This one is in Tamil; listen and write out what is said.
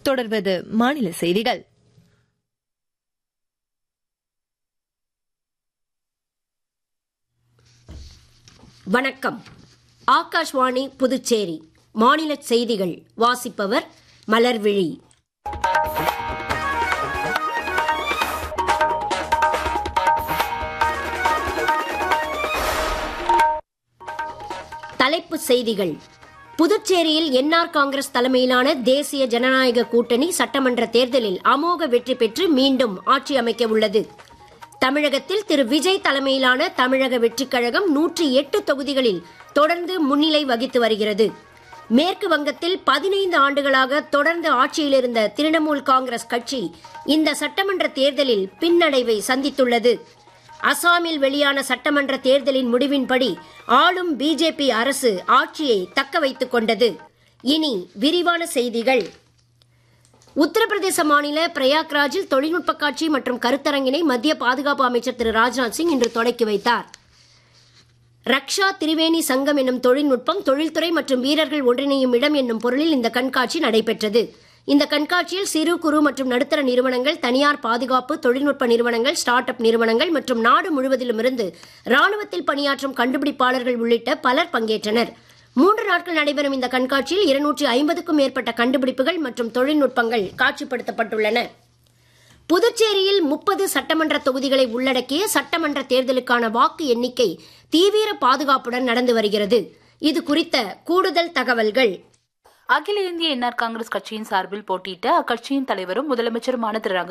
தொடர்வது மாநில செய்திகள் வணக்கம் ஆகாஷ்வாணி புதுச்சேரி மாநில செய்திகள் வாசிப்பவர் மலர்விழி தலைப்புச் செய்திகள் புதுச்சேரியில் என்ஆர் காங்கிரஸ் தலைமையிலான தேசிய ஜனநாயக கூட்டணி சட்டமன்ற தேர்தலில் அமோக வெற்றி பெற்று மீண்டும் ஆட்சி அமைக்க உள்ளது தமிழகத்தில் திரு விஜய் தலைமையிலான தமிழக வெற்றிக் கழகம் நூற்றி எட்டு தொகுதிகளில் தொடர்ந்து முன்னிலை வகித்து வருகிறது மேற்கு வங்கத்தில் பதினைந்து ஆண்டுகளாக தொடர்ந்து ஆட்சியில் இருந்த திரிணாமுல் காங்கிரஸ் கட்சி இந்த சட்டமன்ற தேர்தலில் பின்னடைவை சந்தித்துள்ளது அசாமில் வெளியான சட்டமன்ற தேர்தலின் முடிவின்படி ஆளும் பிஜேபி அரசு ஆட்சியை தக்க வைத்துக் கொண்டது இனி விரிவான செய்திகள் உத்தரப்பிரதேச மாநில பிரயாக்ராஜில் தொழில்நுட்ப காட்சி மற்றும் கருத்தரங்கினை மத்திய பாதுகாப்பு அமைச்சர் திரு ராஜ்நாத் சிங் இன்று தொடக்கி வைத்தார் ரக்ஷா திரிவேணி சங்கம் என்னும் தொழில்நுட்பம் தொழில்துறை மற்றும் வீரர்கள் ஒன்றிணையும் இடம் என்னும் பொருளில் இந்த கண்காட்சி நடைபெற்றது இந்த கண்காட்சியில் சிறு குறு மற்றும் நடுத்தர நிறுவனங்கள் தனியார் பாதுகாப்பு தொழில்நுட்ப நிறுவனங்கள் ஸ்டார்ட் அப் நிறுவனங்கள் மற்றும் நாடு முழுவதிலுமிருந்து ராணுவத்தில் பணியாற்றும் கண்டுபிடிப்பாளர்கள் உள்ளிட்ட பலர் பங்கேற்றனர் மூன்று நாட்கள் நடைபெறும் இந்த கண்காட்சியில் இருநூற்றி ஐம்பதுக்கும் மேற்பட்ட கண்டுபிடிப்புகள் மற்றும் தொழில்நுட்பங்கள் காட்சிப்படுத்தப்பட்டுள்ளன புதுச்சேரியில் முப்பது சட்டமன்ற தொகுதிகளை உள்ளடக்கிய சட்டமன்ற தேர்தலுக்கான வாக்கு எண்ணிக்கை தீவிர பாதுகாப்புடன் நடந்து வருகிறது இது குறித்த கூடுதல் தகவல்கள் அகில இந்திய என்ஆர் காங்கிரஸ் கட்சியின் சார்பில் போட்டியிட்ட அக்கட்சியின் தலைவரும் முதலமைச்சருமான திரு